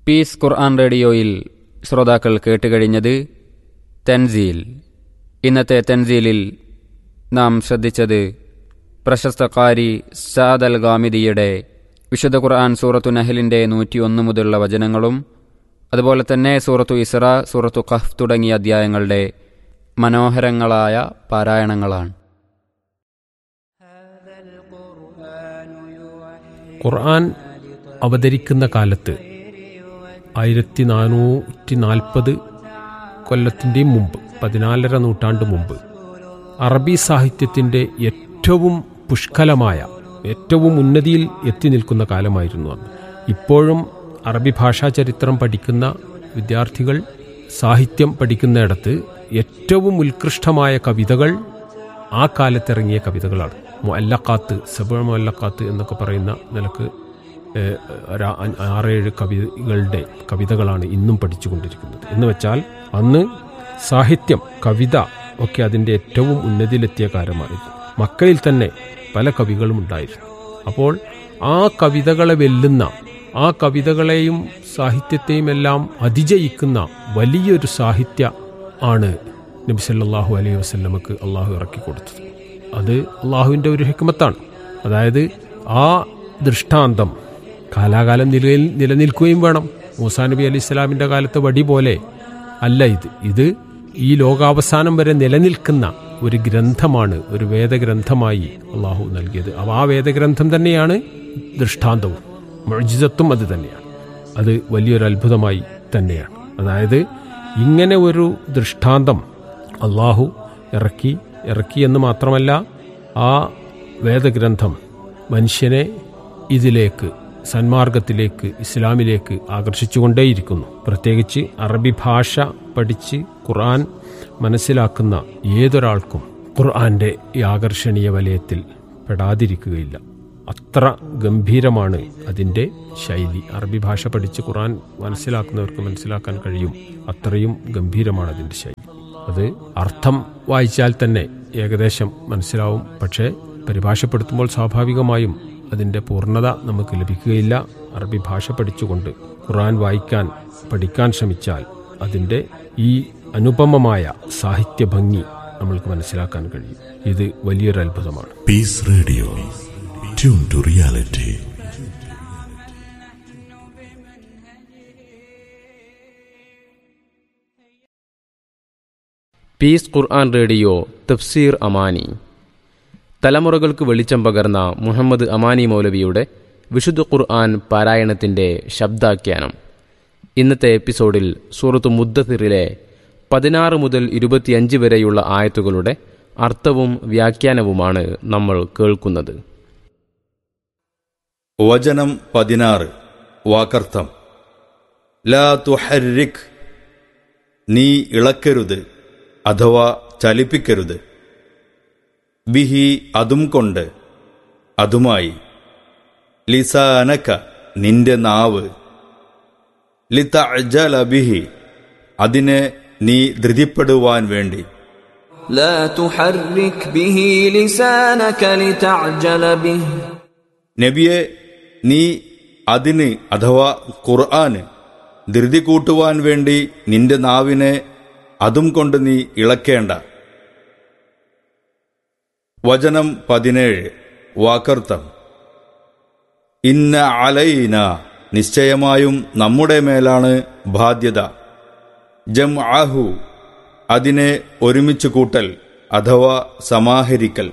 Piece ഖുർആൻ റേഡിയോയിൽ ശ്രോതാക്കൾ കേട്ടുകഴിഞ്ഞത് തെൻസീൽ ഇന്നത്തെ തെൻസീലിൽ നാം ശ്രദ്ധിച്ചത് പ്രശസ്ത കാരി സാദ് അൽ ഗാമിദിയുടെ വിശുദ്ധ ഖുർആൻ സൂറത്തു നഹലിൻ്റെ നൂറ്റിയൊന്ന് മുതലുള്ള വചനങ്ങളും അതുപോലെ തന്നെ സൂറത്തു ഇസ്ര സൂറത്തു ഖഹ് തുടങ്ങിയ അധ്യായങ്ങളുടെ മനോഹരങ്ങളായ പാരായണങ്ങളാണ് ഖുർആൻ അവതരിക്കുന്ന കാലത്ത് ആയിരത്തി നാനൂറ്റി നാൽപ്പത് കൊല്ലത്തിൻ്റെയും മുമ്പ് പതിനാലര നൂറ്റാണ്ട് മുമ്പ് അറബി സാഹിത്യത്തിൻ്റെ ഏറ്റവും പുഷ്കലമായ ഏറ്റവും ഉന്നതിയിൽ എത്തി നിൽക്കുന്ന കാലമായിരുന്നു അന്ന് ഇപ്പോഴും അറബി ഭാഷാ ചരിത്രം പഠിക്കുന്ന വിദ്യാർത്ഥികൾ സാഹിത്യം പഠിക്കുന്നിടത്ത് ഏറ്റവും ഉത്കൃഷ്ടമായ കവിതകൾ ആ കാലത്തിറങ്ങിയ കവിതകളാണ് മൊല്ലക്കാത്ത് സബ മൊല്ലക്കാത്ത് എന്നൊക്കെ പറയുന്ന നിലക്ക് ഏഹ്, ഒരു ആ- ആറേഴ് കവികളുടെ കവിതകളാണ് ഇന്നും പഠിച്ചുകൊണ്ടിരിക്കുന്നത് എന്ന് വെച്ചാൽ അന്ന് സാഹിത്യം കവിത ഒക്കെ അതിൻ്റെ ഏറ്റവും ഉന്നതിയിലെത്തിയ കാലമായിരുന്നു മക്കയിൽ തന്നെ പല കവികളും ഉണ്ടായിരുന്നു അപ്പോൾ ആ കവിതകളെ വെല്ലുന്ന ആ കവിതകളെയും സാഹിത്യത്തെയും എല്ലാം അതിജയിക്കുന്ന വലിയൊരു സാഹിത്യ ആണ് നബി സല്ലല്ലാഹു അലൈഹി വസല്ലമക്ക് അള്ളാഹു ഇറക്കി കൊടുത്തത് അത് അള്ളാഹുവിൻ്റെ ഒരു ഹിക്മത്താണ് അതായത് ആ ദൃഷ്ടാന്തം കാലാകാലം നിലയിൽ നിലനിൽക്കുകയും വേണം മൂസാ നബി അലൈഹി ഇസ്ലാമിൻ്റെ കാലത്തെ വടി പോലെ അല്ല ഇത് ഇത് ഈ ലോകാവസാനം വരെ നിലനിൽക്കുന്ന ഒരു ഗ്രന്ഥമാണ് ഒരു വേദഗ്രന്ഥമായി അള്ളാഹു നൽകിയത് അപ്പോൾ ആ വേദഗ്രന്ഥം തന്നെയാണ് ദൃഷ്ടാന്തവും മൊഴിജിതത്വം അത് തന്നെയാണ് അത് വലിയൊരു അത്ഭുതമായി തന്നെയാണ് അതായത് ഇങ്ങനെ ഒരു ദൃഷ്ടാന്തം അള്ളാഹു ഇറക്കി ഇറക്കി എന്ന് മാത്രമല്ല ആ വേദഗ്രന്ഥം മനുഷ്യനെ ഇതിലേക്ക് സന്മാർഗത്തിലേക്ക് ഇസ്ലാമിലേക്ക് ആകർഷിച്ചുകൊണ്ടേയിരിക്കുന്നു പ്രത്യേകിച്ച് അറബി ഭാഷ പഠിച്ച് ഖുർആൻ മനസ്സിലാക്കുന്ന ഏതൊരാൾക്കും ഖുർആന്റെ ഈ ആകർഷണീയ വലയത്തിൽ പെടാതിരിക്കുകയില്ല അത്ര ഗംഭീരമാണ് അതിൻ്റെ ശൈലി അറബി ഭാഷ പഠിച്ച് ഖുർആൻ മനസ്സിലാക്കുന്നവർക്ക് മനസ്സിലാക്കാൻ കഴിയും അത്രയും ഗംഭീരമാണ് അതിൻ്റെ ശൈലി അത് അർത്ഥം വായിച്ചാൽ തന്നെ ഏകദേശം മനസ്സിലാവും പക്ഷേ പരിഭാഷപ്പെടുത്തുമ്പോൾ സ്വാഭാവികമായും അതിൻ്റെ പൂർണ്ണത നമുക്ക് ലഭിക്കുകയില്ല അറബി ഭാഷ പഠിച്ചുകൊണ്ട് ഖുർആൻ വായിക്കാൻ പഠിക്കാൻ ശ്രമിച്ചാൽ അതിൻ്റെ ഈ അനുപമമായ സാഹിത്യ ഭംഗി നമ്മൾക്ക് മനസ്സിലാക്കാൻ കഴിയും ഇത് വലിയൊരു അത്ഭുതമാണ് Peace Radio. Tune to reality. Peace Quran radio Tafsir Amani തലമുറകൾക്ക് വെളിച്ചം പകർന്ന മുഹമ്മദ് അമാനി മൗലവിയുടെ വിശുദ്ധ ഖുർആൻ പാരായണത്തിന്റെ ശബ്ദാഖ്യാനം ഇന്നത്തെ എപ്പിസോഡിൽ സൂറത്ത് മുദ്ദത്തിറിലെ പതിനാറ് മുതൽ ഇരുപത്തിയഞ്ച് വരെയുള്ള ആയത്തുകളുടെ അർത്ഥവും വ്യാഖ്യാനവുമാണ് നമ്മൾ കേൾക്കുന്നത് വചനം പതിനാറ് വാക്കർത്ഥം ലാ തുഹരിക് നീ ഇളക്കരുത് അഥവാ ചലിപ്പിക്കരുത് ബിഹി അതും കൊണ്ട് അതുമായി ലിസാനക നിന്റെ നാവ് ലിതഅജല ബിഹി അതിനെ നീ ധൃതിപ്പെടുവാൻ വേണ്ടി لا تحرك به لسانك لتعجل به നബിയെ നീ അതിന് അഥവാ ഖുർആന് ധൃതി കൂട്ടുവാൻ വേണ്ടി നിന്റെ നാവിനെ അതും കൊണ്ട് നീ ഇളക്കേണ്ട വചനം പതിനേഴ് വാക്കർത്ഥം ഇന്ന അലൈന നിശ്ചയമായും നമ്മുടെ മേലാണ് ബാധ്യത ജം ആഹു അതിനെ ഒരുമിച്ച് കൂട്ടൽ അഥവാ സമാഹരിക്കൽ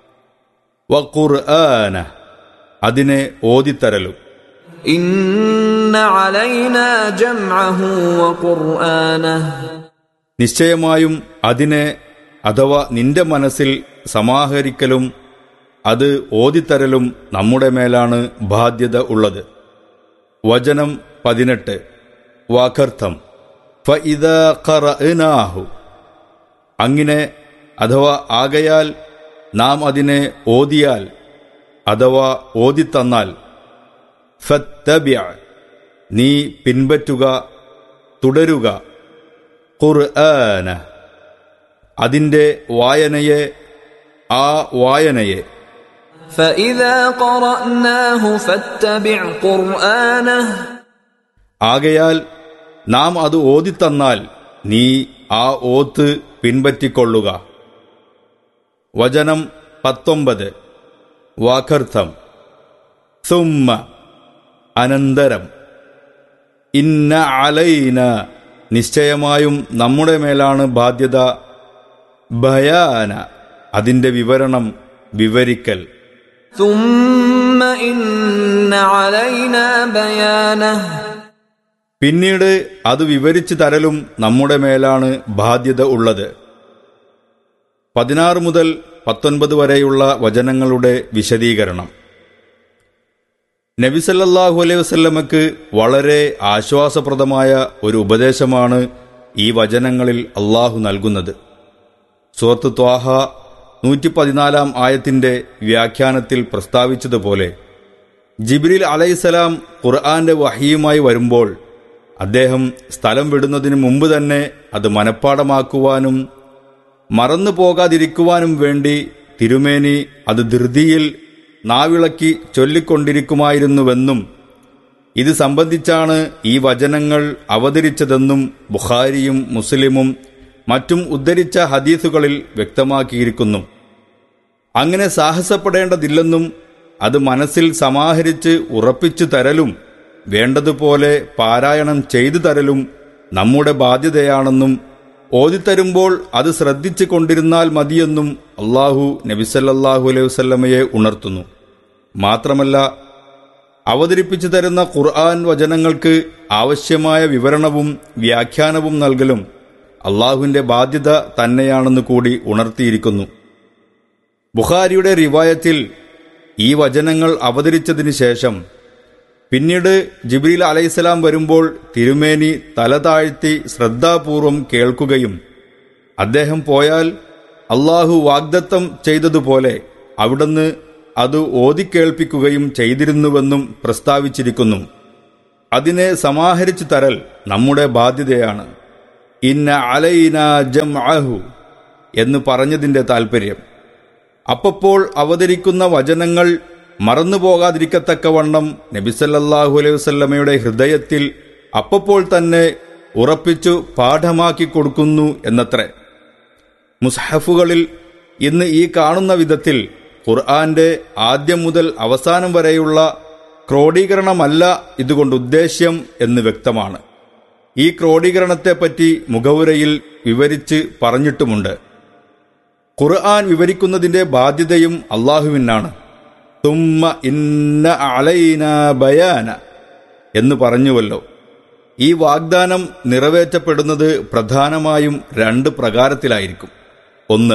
വഖുർആന അതിനെ ഓതിത്തരലും إن علينا جمعه وقرآنه നിശ്ചയമായും അതിനെ അഥവാ നിന്റെ മനസ്സിൽ സമാഹരിക്കലും അത് ഓതിത്തരലും നമ്മുടെ മേലാണ് ബാധ്യത ഉള്ളത് വചനം പതിനെട്ട് വാക്കർത്ഥം ഫഇദ ഖറഅനാഹു അങ്ങനെ അഥവാ ആകയാൽ നാം അതിനെ ഓതിയാൽ അഥവാ ഓതിത്തന്നാൽ ഫത്തബിഅ നീ പിൻപറ്റുക തുടരുക ഖുർആന അതിൻ്റെ വായനയെ ആ വായനയെ فإذا قرأناه فاتبع قرآنه ആകയാൽ നാം അത് ഓതിത്തന്നാൽ നീ ആ ഓത്ത് പിൻപറ്റിക്കൊള്ളുക വചനം പത്തൊമ്പത് വാക്കർത്ഥം സുമ്മ അനന്തരം ഇന്ന അലൈന നിശ്ചയമായും നമ്മുടെ മേലാണ് ബാധ്യത ഭയാന അതിന്റെ വിവരണം വിവരിക്കൽ ثم إن علينا بيانه പിന്നീട് അത് വിവരിച്ചു തരലും നമ്മുടെ മേലാണ് ബാധ്യത ഉള്ളത് പതിനാറ് മുതൽ പത്തൊൻപത് വരെയുള്ള വചനങ്ങളുടെ വിശദീകരണം നബിസല്ലാഹു അലൈഹി വസല്ലമക്ക് വളരെ ആശ്വാസപ്രദമായ ഒരു ഉപദേശമാണ് ഈ വചനങ്ങളിൽ അള്ളാഹു നൽകുന്നത് സുഹൃത്ത് ത്വാഹ നൂറ്റി പതിനാലാം ആയത്തിന്റെ വ്യാഖ്യാനത്തിൽ പ്രസ്താവിച്ചതുപോലെ ജിബ്രീൽ അലൈസലാം ഖുർആന്റെ വഹിയുമായി വരുമ്പോൾ അദ്ദേഹം സ്ഥലം വിടുന്നതിന് മുമ്പ് തന്നെ അത് മനഃപ്പാടമാക്കുവാനും മറന്നു പോകാതിരിക്കുവാനും വേണ്ടി തിരുമേനി അത് ധൃതിയിൽ നാവിളക്കി ചൊല്ലിക്കൊണ്ടിരിക്കുമായിരുന്നുവെന്നും ഇത് സംബന്ധിച്ചാണ് ഈ വചനങ്ങൾ അവതരിച്ചതെന്നും ബുഖാരിയും മുസ്ലിമും മറ്റും ഉദ്ധരിച്ച ഹദീസുകളിൽ വ്യക്തമാക്കിയിരിക്കുന്നു അങ്ങനെ സാഹസപ്പെടേണ്ടതില്ലെന്നും അത് മനസ്സിൽ സമാഹരിച്ച് ഉറപ്പിച്ചു തരലും വേണ്ടതുപോലെ പാരായണം ചെയ്തു തരലും നമ്മുടെ ബാധ്യതയാണെന്നും ഓതിത്തരുമ്പോൾ അത് ശ്രദ്ധിച്ചു കൊണ്ടിരുന്നാൽ മതിയെന്നും അള്ളാഹു നബിസല്ലാഹു അലൈഹി വസല്ലമയെ ഉണർത്തുന്നു മാത്രമല്ല അവതരിപ്പിച്ചു തരുന്ന ഖുർആൻ വചനങ്ങൾക്ക് ആവശ്യമായ വിവരണവും വ്യാഖ്യാനവും നൽകലും അള്ളാഹുവിന്റെ ബാധ്യത തന്നെയാണെന്ന് കൂടി ഉണർത്തിയിരിക്കുന്നു ബുഖാരിയുടെ റിവായത്തിൽ ഈ വചനങ്ങൾ അവതരിച്ചതിന് ശേഷം പിന്നീട് ജിബ്രീൽ അലൈഹിസ്സലാം വരുമ്പോൾ തിരുമേനി തല താഴ്ത്തി ശ്രദ്ധാപൂർവം കേൾക്കുകയും അദ്ദേഹം പോയാൽ അള്ളാഹു വാഗ്ദത്തം ചെയ്തതുപോലെ അവിടുന്ന് അത് ഓതിക്കേൾപ്പിക്കുകയും ചെയ്തിരുന്നുവെന്നും പ്രസ്താവിച്ചിരിക്കുന്നു അതിനെ സമാഹരിച്ചു തരൽ നമ്മുടെ ബാധ്യതയാണ് ഇന്ന അലൈന ജം എന്ന് പറഞ്ഞതിന്റെ താൽപ്പര്യം അപ്പപ്പോൾ അവതരിക്കുന്ന വചനങ്ങൾ മറന്നുപോകാതിരിക്കത്തക്കവണ്ണം നബിസല്ലാഹു അലൈഹി വസല്ലമയുടെ ഹൃദയത്തിൽ അപ്പപ്പോൾ തന്നെ ഉറപ്പിച്ചു പാഠമാക്കി കൊടുക്കുന്നു എന്നത്രേ മുസ്ഹഫുകളിൽ ഇന്ന് ഈ കാണുന്ന വിധത്തിൽ ഖുർആന്റെ ആദ്യം മുതൽ അവസാനം വരെയുള്ള ക്രോഡീകരണമല്ല ഇതുകൊണ്ട് ഉദ്ദേശ്യം എന്ന് വ്യക്തമാണ് ഈ ക്രോഡീകരണത്തെപ്പറ്റി മുഖവുരയിൽ വിവരിച്ച് പറഞ്ഞിട്ടുമുണ്ട് ഖുർആൻ വിവരിക്കുന്നതിന്റെ ബാധ്യതയും അള്ളാഹുവിനാണ് തുമ്മ ഇന്ന അലൈന ബയാന എന്ന് പറഞ്ഞുവല്ലോ ഈ വാഗ്ദാനം നിറവേറ്റപ്പെടുന്നത് പ്രധാനമായും രണ്ട് പ്രകാരത്തിലായിരിക്കും ഒന്ന്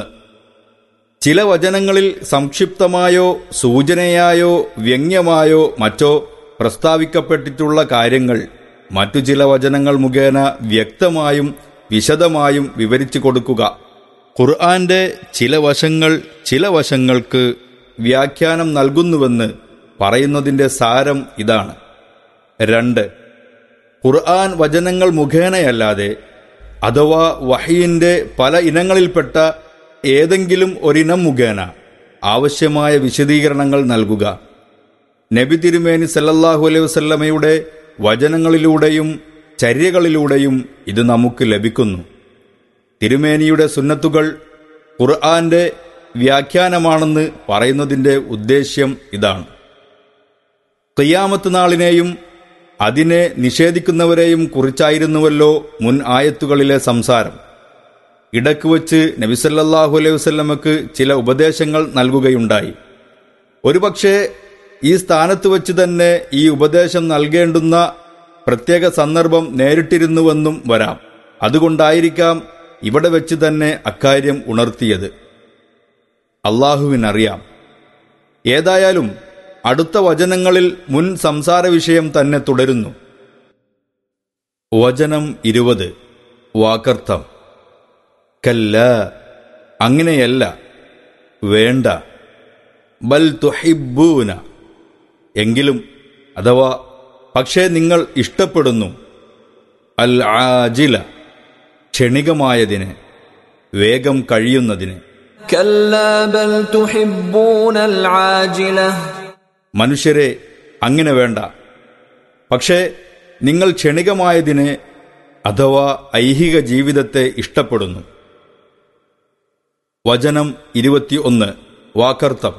ചില വചനങ്ങളിൽ സംക്ഷിപ്തമായോ സൂചനയായോ വ്യംഗ്യമായോ മറ്റോ പ്രസ്താവിക്കപ്പെട്ടിട്ടുള്ള കാര്യങ്ങൾ മറ്റു ചില വചനങ്ങൾ മുഖേന വ്യക്തമായും വിശദമായും വിവരിച്ചു കൊടുക്കുക ഖുർആന്റെ ചില വശങ്ങൾ ചില വശങ്ങൾക്ക് വ്യാഖ്യാനം നൽകുന്നുവെന്ന് പറയുന്നതിന്റെ സാരം ഇതാണ് രണ്ട് ഖുർആൻ വചനങ്ങൾ മുഖേനയല്ലാതെ അഥവാ വഹീന്റെ പല ഇനങ്ങളിൽപ്പെട്ട ഏതെങ്കിലും ഒരിനം മുഖേന ആവശ്യമായ വിശദീകരണങ്ങൾ നൽകുക നബി തിരുമേനി സല്ലല്ലാഹു അലൈഹി വസല്ലമയുടെ വചനങ്ങളിലൂടെയും ചര്യകളിലൂടെയും ഇത് നമുക്ക് ലഭിക്കുന്നു തിരുമേനിയുടെ സുന്നത്തുകൾ ഖുർആന്റെ വ്യാഖ്യാനമാണെന്ന് പറയുന്നതിന്റെ ഉദ്ദേശ്യം ഇതാണ് ഖിയാമത്ത് നാളിനെയും അതിനെ നിഷേധിക്കുന്നവരെയും കുറിച്ചായിരുന്നുവല്ലോ മുൻ ആയത്തുകളിലെ സംസാരം ഇടക്ക് വച്ച് നബിസല്ലാഹു അലൈഹി വസ്ല്ലമക്ക് ചില ഉപദേശങ്ങൾ നൽകുകയുണ്ടായി ഒരുപക്ഷെ ഈ സ്ഥാനത്ത് വച്ച് തന്നെ ഈ ഉപദേശം നൽകേണ്ടുന്ന പ്രത്യേക സന്ദർഭം നേരിട്ടിരുന്നുവെന്നും വരാം അതുകൊണ്ടായിരിക്കാം ഇവിടെ വെച്ച് തന്നെ അക്കാര്യം ഉണർത്തിയത് അള്ളാഹുവിനറിയാം ഏതായാലും അടുത്ത വചനങ്ങളിൽ മുൻ സംസാര വിഷയം തന്നെ തുടരുന്നു വചനം ഇരുപത് വാക്കർത്ഥം കല്ല അങ്ങനെയല്ല വേണ്ട ബൽ തുഹിബൂന എങ്കിലും അഥവാ പക്ഷേ നിങ്ങൾ ഇഷ്ടപ്പെടുന്നു അൽ ആജില ക്ഷണികമായതിന് വേഗം കഴിയുന്നതിന് كلا بل تحبون العاجلة മനുഷ്യരെ അങ്ങനെ വേണ്ട പക്ഷേ നിങ്ങൾ ക്ഷണികമായതിനെ അഥവാ ഐഹിക ജീവിതത്തെ ഇഷ്ടപ്പെടുന്നു വചനം ഇരുപത്തിയൊന്ന് വാക്കർത്ഥം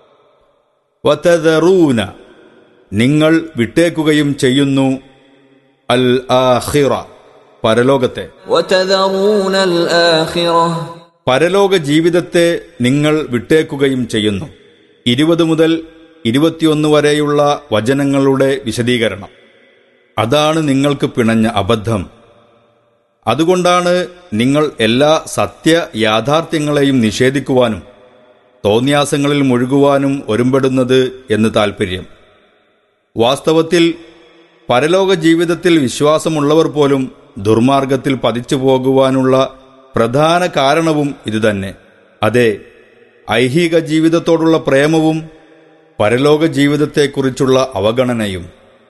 വതദറൂന നിങ്ങൾ വിട്ടേക്കുകയും ചെയ്യുന്നു അൽ ആഖിറ പരലോകത്തെ وتذرون الآخرة പരലോക ജീവിതത്തെ നിങ്ങൾ വിട്ടേക്കുകയും ചെയ്യുന്നു ഇരുപത് മുതൽ ഇരുപത്തിയൊന്ന് വരെയുള്ള വചനങ്ങളുടെ വിശദീകരണം അതാണ് നിങ്ങൾക്ക് പിണഞ്ഞ അബദ്ധം അതുകൊണ്ടാണ് നിങ്ങൾ എല്ലാ സത്യ യാഥാർത്ഥ്യങ്ങളെയും നിഷേധിക്കുവാനും തോന്യാസങ്ങളിൽ മുഴുകുവാനും ഒരുമ്പെടുന്നത് എന്ന് താൽപ്പര്യം വാസ്തവത്തിൽ പരലോക ജീവിതത്തിൽ വിശ്വാസമുള്ളവർ പോലും ദുർമാർഗത്തിൽ പതിച്ചു പോകുവാനുള്ള പ്രധാന കാരണവും ഇതുതന്നെ അതെ ഐഹിക ജീവിതത്തോടുള്ള പ്രേമവും പരലോക ജീവിതത്തെക്കുറിച്ചുള്ള അവഗണനയും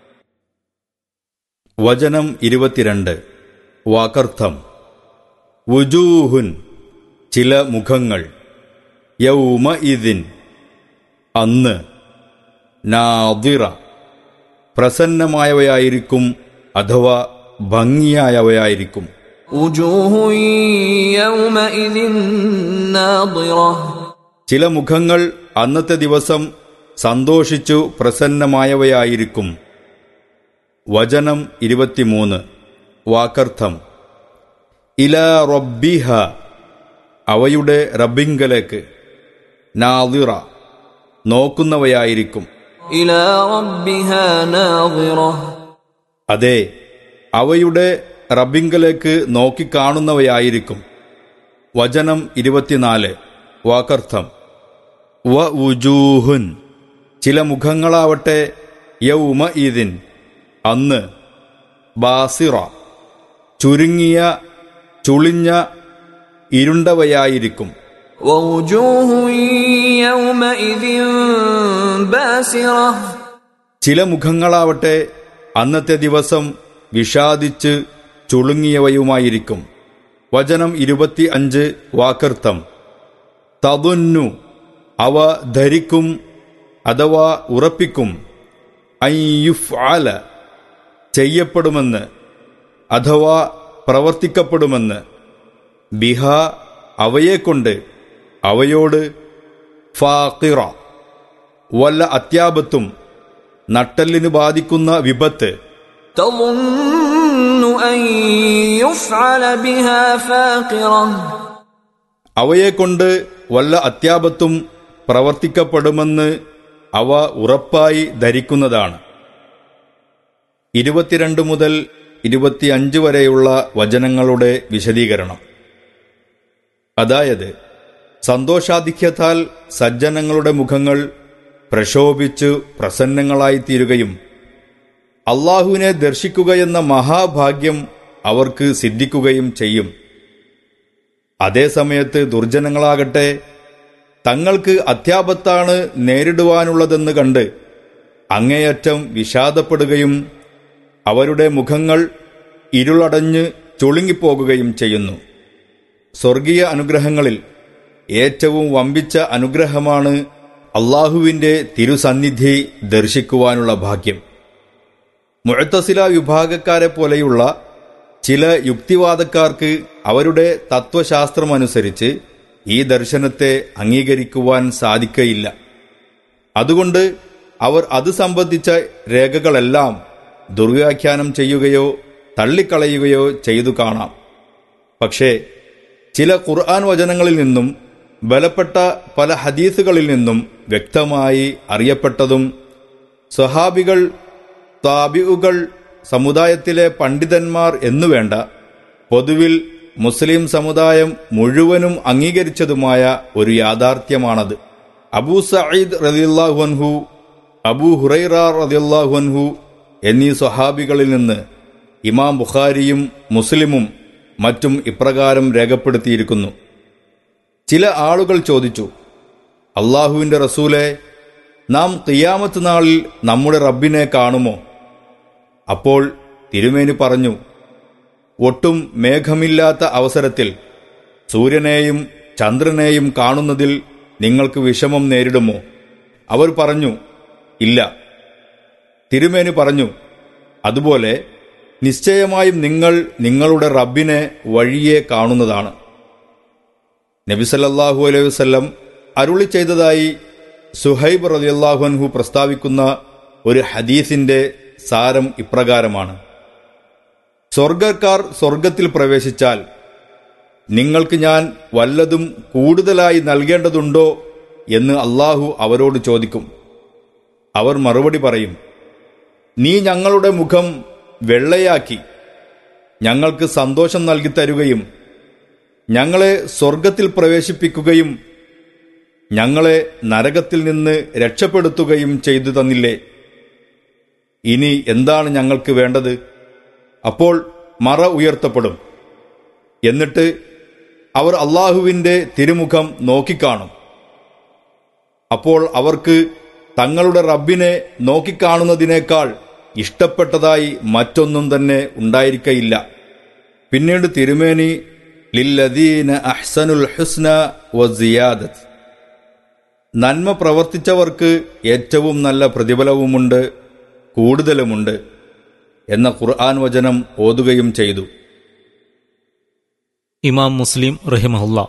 വചനം ഇരുപത്തിരണ്ട് വാക്കർത്ഥം വുജൂഹുൻ ചില മുഖങ്ങൾ യൗമ ഇതിൻ അന്ന് നാദിറ പ്രസന്നമായവയായിരിക്കും അഥവാ ഭംഗിയായവയായിരിക്കും وجوه يومئذ ناضرة ചില മുഖങ്ങൾ അന്നത്തെ ദിവസം സന്തോഷിച്ചു പ്രസന്നമായവയായിരിക്കും വചനം ഇരുപത്തിമൂന്ന് വാക്കർത്ഥം ഇല റബ്ബിഹ അവയുടെ റബ്ബിങ്കലേക്ക് നാദിറ നോക്കുന്നവയായിരിക്കും إلى ربها ناظرة അതെ അവയുടെ റബ്ബിങ്കലേക്ക് നോക്കിക്കാണുന്നവയായിരിക്കും വചനം ഇരുപത്തിനാല് വാക്കർത്ഥം വ ഉജൂഹുൻ ചില മുഖങ്ങളാവട്ടെ യൗമ ഈദിൻ അന്ന് ബാസിറ ചുരുങ്ങിയ ചുളിഞ്ഞ ഇരുണ്ടവയായിരിക്കും ووجوه يومئذ باسرة ചില മുഖങ്ങളാവട്ടെ അന്നത്തെ ദിവസം വിഷാദിച്ച് ചുളുങ്ങിയവയുമായിരിക്കും വചനം ഇരുപത്തി അഞ്ച് വാക്കർത്ഥം തതുന്നു അവ ധരിക്കും അഥവാ ഉറപ്പിക്കും ഐയുഫ് ആല ചെയ്യപ്പെടുമെന്ന് അഥവാ പ്രവർത്തിക്കപ്പെടുമെന്ന് ബിഹ അവയെക്കൊണ്ട് അവയോട് ഫാക്കിറ വല്ല അത്യാപത്തും നട്ടലിന് ബാധിക്കുന്ന വിപത്ത് تظن أن يفعل بها فاقرة അവയെക്കൊണ്ട് വല്ല അത്യാപത്തും പ്രവർത്തിക്കപ്പെടുമെന്ന് അവ ഉറപ്പായി ധരിക്കുന്നതാണ് ഇരുപത്തിരണ്ട് മുതൽ ഇരുപത്തിയഞ്ച് വരെയുള്ള വചനങ്ങളുടെ വിശദീകരണം അതായത് സന്തോഷാധിക്യത്താൽ സജ്ജനങ്ങളുടെ മുഖങ്ങൾ പ്രക്ഷോഭിച്ചു പ്രസന്നങ്ങളായി തീരുകയും അള്ളാഹുവിനെ ദർശിക്കുകയെന്ന മഹാഭാഗ്യം അവർക്ക് സിദ്ധിക്കുകയും ചെയ്യും അതേസമയത്ത് ദുർജനങ്ങളാകട്ടെ തങ്ങൾക്ക് അത്യാപത്താണ് നേരിടുവാനുള്ളതെന്ന് കണ്ട് അങ്ങേയറ്റം വിഷാദപ്പെടുകയും അവരുടെ മുഖങ്ങൾ ഇരുളടഞ്ഞ് ചുളുങ്ങിപ്പോകുകയും ചെയ്യുന്നു സ്വർഗീയ അനുഗ്രഹങ്ങളിൽ ഏറ്റവും വമ്പിച്ച അനുഗ്രഹമാണ് അള്ളാഹുവിന്റെ തിരുസന്നിധി ദർശിക്കുവാനുള്ള ഭാഗ്യം മുഴത്തസില വിഭാഗക്കാരെ പോലെയുള്ള ചില യുക്തിവാദക്കാർക്ക് അവരുടെ തത്വശാസ്ത്രമനുസരിച്ച് ഈ ദർശനത്തെ അംഗീകരിക്കുവാൻ സാധിക്കയില്ല അതുകൊണ്ട് അവർ അത് സംബന്ധിച്ച രേഖകളെല്ലാം ദുർവ്യാഖ്യാനം ചെയ്യുകയോ തള്ളിക്കളയുകയോ ചെയ്തു കാണാം പക്ഷേ ചില ഖുർആൻ വചനങ്ങളിൽ നിന്നും ബലപ്പെട്ട പല ഹദീസുകളിൽ നിന്നും വ്യക്തമായി അറിയപ്പെട്ടതും സ്വഹാബികൾ താബിഉകൾ സമുദായത്തിലെ പണ്ഡിതന്മാർ എന്നുവേണ്ട പൊതുവിൽ മുസ്ലിം സമുദായം മുഴുവനും അംഗീകരിച്ചതുമായ ഒരു യാഥാർത്ഥ്യമാണത് അബൂ സയ്യിദ് റലിയല്ലാഹുഅൻഹു അബൂ ഹുറൈറ റലിയല്ലാഹുഅൻഹു എന്നീ സ്വഹാബികളിൽ നിന്ന് ഇമാം ബുഖാരിയും മുസ്ലിമും മറ്റും ഇപ്രകാരം രേഖപ്പെടുത്തിയിരിക്കുന്നു ചില ആളുകൾ ചോദിച്ചു അള്ളാഹുവിന്റെ റസൂലെ നാം തിയാമത്ത് നാളിൽ നമ്മുടെ റബ്ബിനെ കാണുമോ അപ്പോൾ തിരുമേനി പറഞ്ഞു ഒട്ടും മേഘമില്ലാത്ത അവസരത്തിൽ സൂര്യനെയും ചന്ദ്രനെയും കാണുന്നതിൽ നിങ്ങൾക്ക് വിഷമം നേരിടുമോ അവർ പറഞ്ഞു ഇല്ല തിരുമേനി പറഞ്ഞു അതുപോലെ നിശ്ചയമായും നിങ്ങൾ നിങ്ങളുടെ റബ്ബിനെ വഴിയെ കാണുന്നതാണ് നബിസല്ലാഹു അലൈഹി വസല്ലം അരുളി ചെയ്തതായി സുഹൈബ് റളിയല്ലാഹു അൻഹു പ്രസ്താവിക്കുന്ന ഒരു ഹദീസിന്റെ സാരം ഇപ്രകാരമാണ് സ്വർഗക്കാർ സ്വർഗത്തിൽ പ്രവേശിച്ചാൽ നിങ്ങൾക്ക് ഞാൻ വല്ലതും കൂടുതലായി നൽകേണ്ടതുണ്ടോ എന്ന് അള്ളാഹു അവരോട് ചോദിക്കും അവർ മറുപടി പറയും നീ ഞങ്ങളുടെ മുഖം വെള്ളയാക്കി ഞങ്ങൾക്ക് സന്തോഷം നൽകി തരുകയും ഞങ്ങളെ സ്വർഗത്തിൽ പ്രവേശിപ്പിക്കുകയും ഞങ്ങളെ നരകത്തിൽ നിന്ന് രക്ഷപ്പെടുത്തുകയും ചെയ്തു തന്നില്ലേ ഇനി എന്താണ് ഞങ്ങൾക്ക് വേണ്ടത് അപ്പോൾ മറ ഉയർത്തപ്പെടും എന്നിട്ട് അവർ അള്ളാഹുവിൻ്റെ തിരുമുഖം നോക്കിക്കാണും അപ്പോൾ അവർക്ക് തങ്ങളുടെ റബ്ബിനെ നോക്കിക്കാണുന്നതിനേക്കാൾ ഇഷ്ടപ്പെട്ടതായി മറ്റൊന്നും തന്നെ ഉണ്ടായിരിക്കയില്ല പിന്നീട് തിരുമേനി ലില്ലദീന അഹ്സനുൽ ഹുസ്ന വസിയാദത്ത് നന്മ പ്രവർത്തിച്ചവർക്ക് ഏറ്റവും നല്ല പ്രതിഫലവുമുണ്ട് കൂടുതലുമുണ്ട് എന്ന ഖുർആൻ വചനം ഓതുകയും ചെയ്തു ഇമാം മുസ്ലിം റഹിമഹുല്ല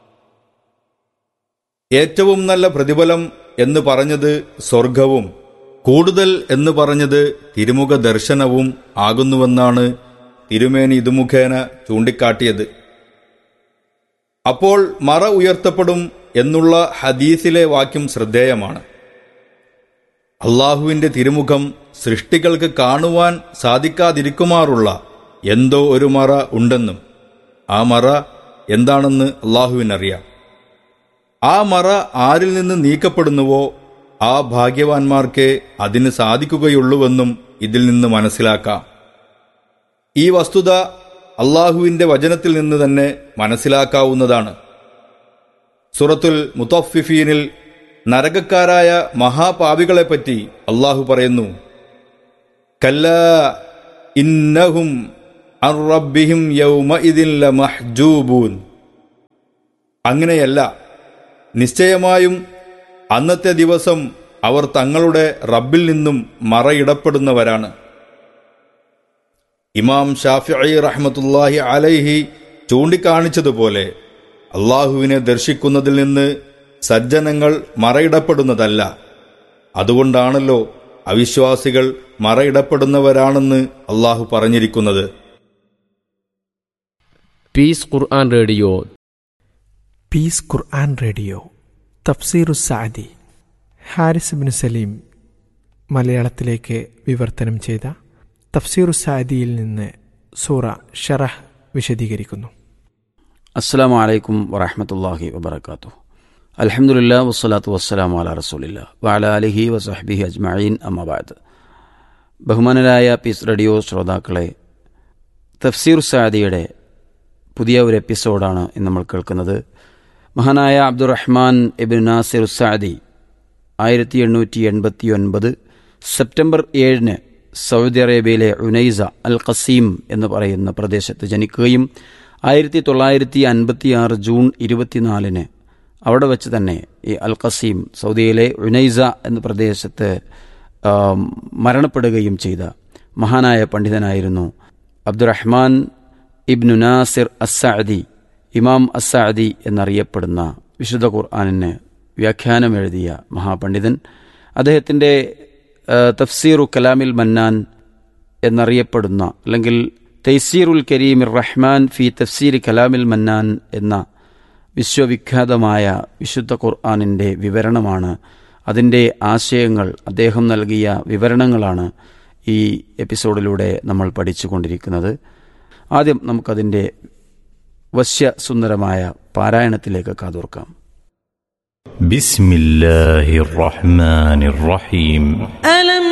ഏറ്റവും നല്ല പ്രതിഫലം എന്ന് പറഞ്ഞത് സ്വർഗവും കൂടുതൽ എന്ന് പറഞ്ഞത് തിരുമുഖ ദർശനവും ആകുന്നുവെന്നാണ് തിരുമേനി ഇത് മുഖേന ചൂണ്ടിക്കാട്ടിയത് അപ്പോൾ മറ ഉയർത്തപ്പെടും എന്നുള്ള ഹദീസിലെ വാക്യം ശ്രദ്ധേയമാണ് അള്ളാഹുവിന്റെ തിരുമുഖം സൃഷ്ടികൾക്ക് കാണുവാൻ സാധിക്കാതിരിക്കുമാറുള്ള എന്തോ ഒരു മറ ഉണ്ടെന്നും ആ മറ എന്താണെന്ന് അള്ളാഹുവിനറിയാം ആ മറ ആരിൽ നിന്ന് നീക്കപ്പെടുന്നുവോ ആ ഭാഗ്യവാന്മാർക്കേ അതിന് സാധിക്കുകയുള്ളൂവെന്നും ഇതിൽ നിന്ന് മനസ്സിലാക്കാം ഈ വസ്തുത അള്ളാഹുവിന്റെ വചനത്തിൽ നിന്ന് തന്നെ മനസ്സിലാക്കാവുന്നതാണ് സുറത്തുൽ മുത്തഫിഫീനിൽ നരകക്കാരായ മഹാപാപികളെപ്പറ്റി അള്ളാഹു പറയുന്നു കല്ല ഇന്നഹും അർ റബ്ബിഹിം യൗമഇദിൻ ലമഹ്ജൂബൂൻ അങ്ങനെയല്ല നിശ്ചയമായും അന്നത്തെ ദിവസം അവർ തങ്ങളുടെ റബ്ബിൽ നിന്നും മറയിടപ്പെടുന്നവരാണ് ഇമാം ഷാഫിഇ റഹ്മത്തുല്ലാഹി അലൈഹി ചൂണ്ടിക്കാണിച്ചതുപോലെ അള്ളാഹുവിനെ ദർശിക്കുന്നതിൽ നിന്ന് സജ്ജനങ്ങൾ മറയിടപ്പെടുന്നതല്ല അതുകൊണ്ടാണല്ലോ അവിശ്വാസികൾ മറയിടപ്പെടുന്നവരാണെന്ന് അള്ളാഹു പറഞ്ഞിരിക്കുന്നത് peace Quran radio peace Quran radio തഫ്സീറു സാദി ഹാരിസ് ബിൻ സലീം മലയാളത്തിലേക്ക് വിവർത്തനം ചെയ്ത തഫ്സീറു സാദിയിൽ നിന്ന് സൂറ ഷറഹ് വിശദീകരിക്കുന്നു അസ്സാം വലൈക്കും വറഹമത്തല്ലാഹി വബർക്കാത്തു അലഹമുല്ല വസ്സലാത്തു വസ്സലാം അല റസൂലില്ല വാല അലിഹി വസഹബിഹി അജ്മീൻ അമ്മബാദ് ബഹുമാനരായ പീസ് റേഡിയോ ശ്രോതാക്കളെ തഫ്സീർ സാദിയുടെ പുതിയ ഒരു എപ്പിസോഡാണ് ഇന്ന് നമ്മൾ കേൾക്കുന്നത് മഹാനായ അബ്ദുറഹ്മാൻ ഇബിൻ നാസിർ സാദി ആയിരത്തി എണ്ണൂറ്റി എൺപത്തി ഒൻപത് സെപ്റ്റംബർ ഏഴിന് സൗദി അറേബ്യയിലെ ഉനൈസ അൽ ഖസീം എന്ന് പറയുന്ന പ്രദേശത്ത് ജനിക്കുകയും ആയിരത്തി തൊള്ളായിരത്തി അൻപത്തി ആറ് ജൂൺ ഇരുപത്തിനാലിന് അവിടെ വെച്ച് തന്നെ ഈ അൽ ഖസീം സൗദിയിലെ ഉനൈസ എന്ന പ്രദേശത്ത് ആം, മരണപ്പെടുകയും ചെയ്ത മഹാനായ പണ്ഡിതനായിരുന്നു അബ്ദുറഹ്മാൻ ഇബ്നു നാസിർ അസ്സാദി ഇമാം അസ്സാദി എന്നറിയപ്പെടുന്ന വിശുദ്ധ ഖുർആാനിന് വ്യാഖ്യാനം എഴുതിയ മഹാപണ്ഡിതൻ അദ്ദേഹത്തിൻ്റെ ആ, തഫ്സീറു കലാമിൽ മന്നാൻ എന്നറിയപ്പെടുന്ന അല്ലെങ്കിൽ തൈസീറുൽ കരീമിർ റഹ്മാൻ ഫി തഫ്സീർ കലാമിൽ മന്നാൻ എന്ന വിശ്വവിഖ്യാതമായ വിശുദ്ധ ഖുർആാനിൻ്റെ വിവരണമാണ് അതിൻ്റെ ആശയങ്ങൾ അദ്ദേഹം നൽകിയ വിവരണങ്ങളാണ് ഈ എപ്പിസോഡിലൂടെ നമ്മൾ പഠിച്ചുകൊണ്ടിരിക്കുന്നത് ആദ്യം നമുക്കതിൻ്റെ വശ്യസുന്ദരമായ പാരായണത്തിലേക്ക് കാതോർക്കാം بسم الله الرحمن الرحيم ألم